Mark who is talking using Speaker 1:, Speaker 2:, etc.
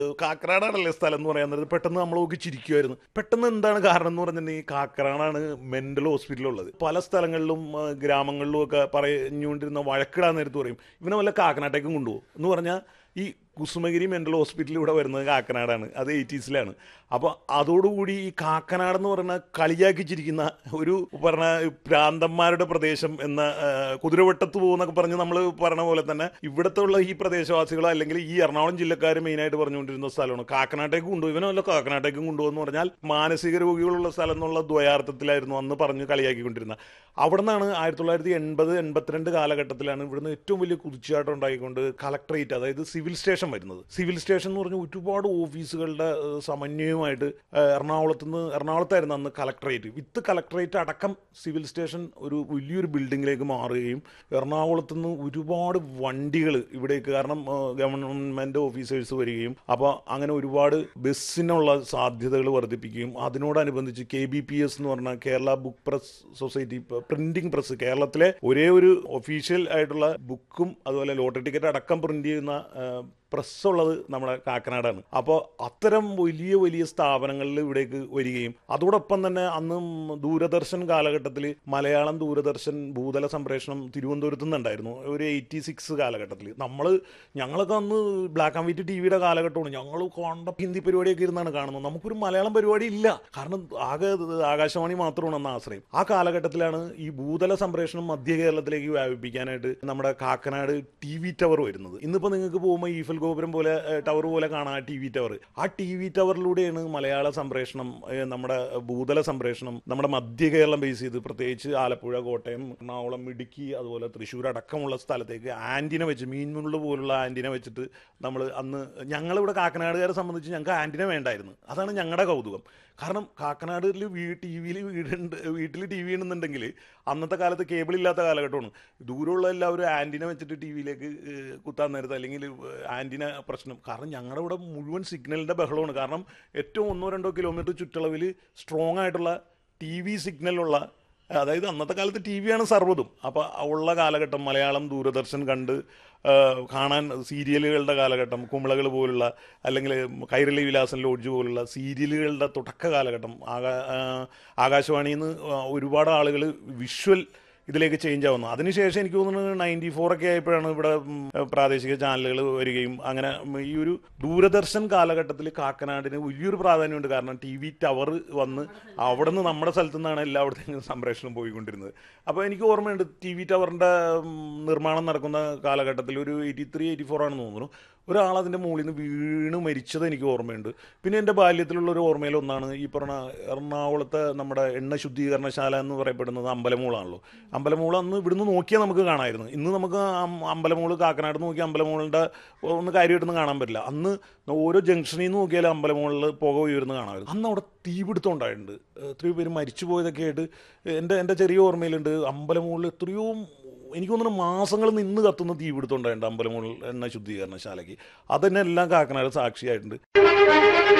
Speaker 1: കാക്കനാടാണല്ലേ സ്ഥലം എന്ന് പറയാൻ നേരത്ത് പെട്ടെന്ന് നമ്മൾ നോക്കി ചിരിക്കുമായിരുന്നു പെട്ടെന്ന് എന്താണ് കാരണം എന്ന് പറഞ്ഞിട്ടുണ്ടെങ്കിൽ കാക്കനാടാണ് മെന്റൽ ഹോസ്പിറ്റൽ ഉള്ളത് പല സ്ഥലങ്ങളിലും ആ, ഗ്രാമങ്ങളിലും ഒക്കെ പറഞ്ഞുകൊണ്ടിരുന്ന വഴക്കിടാൻ നേരത്ത് പറയും ഇവനെ വല്ല കാക്കനാട്ടേക്കും കൊണ്ടുപോകും എന്ന് പറഞ്ഞാൽ ഈ കുസുമഗിരി മെന്റൽ ഹോസ്പിറ്റൽ ഇവിടെ വരുന്നത് കാക്കനാടാണ് അത് എയ്റ്റീസിലാണ് അപ്പോൾ അതോടുകൂടി ഈ കാക്കനാട് എന്ന് പറഞ്ഞ കളിയാക്കി ചിരിക്കുന്ന ഒരു പറഞ്ഞ പ്രാന്തന്മാരുടെ പ്രദേശം എന്ന ആ, കുതിരവട്ടത്ത് പോകുന്നൊക്കെ പറഞ്ഞ് നമ്മൾ പറഞ്ഞ പോലെ തന്നെ ഇവിടുത്തെ ഉള്ള ഈ പ്രദേശവാസികളോ അല്ലെങ്കിൽ ഈ എറണാകുളം ജില്ലക്കാർ മെയിനായിട്ട് പറഞ്ഞുകൊണ്ടിരുന്ന സ്ഥലമാണ് കാക്കനാട്ടേക്ക് കൊണ്ടുപോയി ഇവനല്ല കാക്കനാട്ടേക്കും കൊണ്ടുപോകുന്ന പറഞ്ഞാൽ മാനസിക രോഗികളുള്ള സ്ഥലം എന്നുള്ള ദ്വയാർത്ഥത്തിലായിരുന്നു അന്ന് പറഞ്ഞ് കളിയാക്കിക്കൊണ്ടിരുന്നത് അവിടെ നിന്നാണ് ആയിരത്തി തൊള്ളായിരത്തി എൺപത് എൺപത്തിരണ്ട് കാലഘട്ടത്തിലാണ് ഇവിടുന്ന് ഏറ്റവും വലിയ കുതിച്ചാട്ടം ഉണ്ടായിക്കൊണ്ട് കളക്ടറേറ്റ് അതായത് സിവിൽ സ്റ്റേഷൻ വരുന്നത് സിവിൽ സ്റ്റേഷൻ എന്ന് പറഞ്ഞാൽ ഒരുപാട് ഓഫീസുകളുടെ ഏഹ്, സമന്വയമായിട്ട് ഏഹ്, എറണാകുളത്ത് നിന്ന് എറണാകുളത്തായിരുന്നു അന്ന് കളക്ടറേറ്റ് വിത്ത് കളക്ടറേറ്റ് അടക്കം സിവിൽ സ്റ്റേഷൻ ഒരു വലിയൊരു ബിൽഡിങ്ങിലേക്ക് മാറുകയും എറണാകുളത്ത് നിന്ന് ഒരുപാട് വണ്ടികൾ ഇവിടേക്ക് കാരണം ഗവൺമെൻറ് ഓഫീസേഴ്സ് വരികയും അപ്പോൾ അങ്ങനെ ഒരുപാട് ബസ്സിനുള്ള സാധ്യതകൾ വർദ്ധിപ്പിക്കുകയും അതിനോടനുബന്ധിച്ച് കെ ബി പി എസ് എന്ന് പറഞ്ഞ Kerala book press society printing press കേരളത്തിലെ ഒരേ ഒരു ഒഫീഷ്യൽ ആയിട്ടുള്ള ബുക്കും അതുപോലെ ലോട്ടറി ടിക്കറ്റ് അടക്കം പ്രിന്റ് ചെയ്യുന്ന പ്രസ് ഉള്ളത് നമ്മുടെ കാക്കനാടാണ് അപ്പോൾ അത്തരം വലിയ വലിയ സ്ഥാപനങ്ങളിൽ ഇവിടേക്ക് വരികയും അതോടൊപ്പം തന്നെ അന്ന് ദൂരദർശൻ കാലഘട്ടത്തിൽ മലയാളം ദൂരദർശൻ ഭൂതല സംപ്രേഷണം തിരുവനന്തപുരത്ത് നിന്നുണ്ടായിരുന്നു ഒരു എയ്റ്റി സിക്സ് കാലഘട്ടത്തിൽ നമ്മൾ ഞങ്ങളൊക്കെ അന്ന് ബ്ലാക്ക് ആൻഡ് വൈറ്റ് ടി വിയുടെ കാലഘട്ടമാണ് ഞങ്ങൾ കണ്ട ഹിന്ദി പരിപാടിയൊക്കെ ഇരുന്നാണ് കാണുന്നത് നമുക്കൊരു മലയാളം പരിപാടി ഇല്ല കാരണം ആകെ ഇത് ആകാശവാണി മാത്രമാണ് അന്ന് ആശ്രയം ആ കാലഘട്ടത്തിലാണ് ഈ ഭൂതല സംപ്രേഷണം മധ്യ കേരളത്തിലേക്ക് വ്യാപിപ്പിക്കാനായിട്ട് നമ്മുടെ കാക്കനാട് ടി വി ടവർ വരുന്നത് ഇന്നിപ്പോൾ നിങ്ങൾക്ക് പോകുമ്പോൾ ഈഫൽ ഗോപുരം പോലെ ടവർ പോലെ കാണാം ടി വി ടവർ ആ ടി വി ടവറിലൂടെയാണ് മലയാള സംപ്രേഷണം ഏഹ്, നമ്മുടെ ഭൂതല സംപ്രേഷണം നമ്മുടെ മധ്യ കേരളം ബേസ് ചെയ്ത് പ്രത്യേകിച്ച് ആലപ്പുഴ കോട്ടയം എറണാകുളം ഇടുക്കി അതുപോലെ തൃശ്ശൂർ അടക്കമുള്ള സ്ഥലത്തേക്ക് ആൻറ്റിന വെച്ച് മീൻമുള്ള പോലുള്ള ആൻറ്റിന വെച്ചിട്ട് നമ്മൾ അന്ന് ഞങ്ങളിവിടെ കാക്കനാടുകാരെ സംബന്ധിച്ച് ഞങ്ങൾക്ക് ആൻറ്റിന വേണ്ടായിരുന്നു അതാണ് ഞങ്ങളുടെ കൗതുകം കാരണം കാക്കനാടിൽ വീ ടി വിയിൽ വീടുണ്ട് വീട്ടിൽ ടി വി ഉണ്ടെന്നുണ്ടെങ്കിൽ അന്നത്തെ കാലത്ത് കേബിൾ ഇല്ലാത്ത കാലഘട്ടമാണ് ദൂരമുള്ള എല്ലാവരും ആൻറ്റിന വെച്ചിട്ട് ടി വിയിലേക്ക് കുത്താൻ നേരത്ത് അല്ലെങ്കിൽ ആൻറ്റിന പ്രശ്നം കാരണം ഞങ്ങളുടെ ഇവിടെ മുഴുവൻ സിഗ്നലിൻ്റെ ബഹളമാണ് കാരണം ഏറ്റവും ഒന്നോ രണ്ടോ കിലോമീറ്റർ ചുറ്റളവിൽ സ്ട്രോങ് ആയിട്ടുള്ള ടി വി സിഗ്നലുള്ള അതായത് അന്നത്തെ കാലത്ത് ടി വിയാണ് സർവ്വതും അപ്പോൾ ഉള്ള കാലഘട്ടം മലയാളം ദൂരദർശൻ കണ്ട് ആ, കാണാൻ സീരിയലുകളുടെ കാലഘട്ടം കുമ്പളകൾ പോലുള്ള അല്ലെങ്കിൽ കൈരളി വിലാസൻ ലോഡ്ജ് പോലുള്ള സീരിയലുകളുടെ തുടക്ക കാലഘട്ടം ആകാ ആ, ആകാശവാണിയിൽ നിന്ന് ഒരുപാട് ആളുകൾ വിഷ്വൽ ഇതിലേക്ക് ചേഞ്ച് ആവുന്നു അതിനുശേഷം എനിക്ക് തോന്നുന്നു നയൻറ്റി ഫോർ ഒക്കെ ആയപ്പോഴാണ് ഇവിടെ ഉം, പ്രാദേശിക ചാനലുകൾ വരികയും അങ്ങനെ ഉം, ഈ ഒരു ദൂരദർശൻ കാലഘട്ടത്തിൽ കാക്കനാടിന് വലിയൊരു പ്രാധാന്യമുണ്ട് കാരണം ടി വി ടവർ വന്ന് അവിടെ നിന്ന് നമ്മുടെ സ്ഥലത്തു നിന്നാണ് എല്ലായിടത്തേക്കും സംപ്രേഷണം പോയിക്കൊണ്ടിരുന്നത് അപ്പോൾ എനിക്ക് ഓർമ്മയുണ്ട് ടി വി ടവറിൻ്റെ നിർമ്മാണം നടക്കുന്ന കാലഘട്ടത്തിൽ ഒരു എയ്റ്റി ത്രീ എയ്റ്റി ഫോർ ആണെന്ന് തോന്നുന്നു ഒരാൾ അതിൻ്റെ മുകളിൽ നിന്ന് വീണ് മരിച്ചത് എനിക്ക് ഓർമ്മയുണ്ട് പിന്നെ എൻ്റെ ബാല്യത്തിലുള്ള ഒരു ഓർമ്മയിൽ ഒന്നാണ് ഈ പറഞ്ഞ എറണാകുളത്തെ നമ്മുടെ എണ്ണ ശുദ്ധീകരണശാല എന്ന് പറയപ്പെടുന്നത് അമ്പലമൂളാണല്ലോ അമ്പലമൂള് അന്ന് ഇവിടുന്ന് നോക്കിയാൽ നമുക്ക് കാണാമായിരുന്നു ഇന്ന് നമുക്ക് അം- അമ്പലമൂള് കാക്കനാട് നോക്കി അമ്പലമൂളിൻ്റെ ഒന്ന് കാര്യമായിട്ടൊന്നും കാണാൻ പറ്റില്ല അന്ന് ഓരോ ജംഗ്ഷനിൽ നിന്ന് നോക്കിയാൽ അമ്പലമൂളിൽ പുക ഉയർന്ന് കാണാമായിരുന്നു അന്ന് അവിടെ തീപിടുത്തം ഉണ്ടായിട്ടുണ്ട് എത്രയോ പേര് മരിച്ചു പോയതൊക്കെ ആയിട്ട് എൻ്റെ എൻ്റെ ചെറിയ ഓർമ്മയിലുണ്ട് അമ്പലമൂളിൽ എത്രയോ എനിക്ക് തോന്നുന്നു മാസങ്ങൾ നിന്ന് കത്തുന്ന തീപിടുത്തം ഉണ്ടായിട്ടുണ്ട് അമ്പലമുകൾ എണ്ണ ശുദ്ധീകരണശാലയ്ക്ക് അതിനെല്ലാം കാക്കനാട് സാക്ഷിയായിട്ടുണ്ട്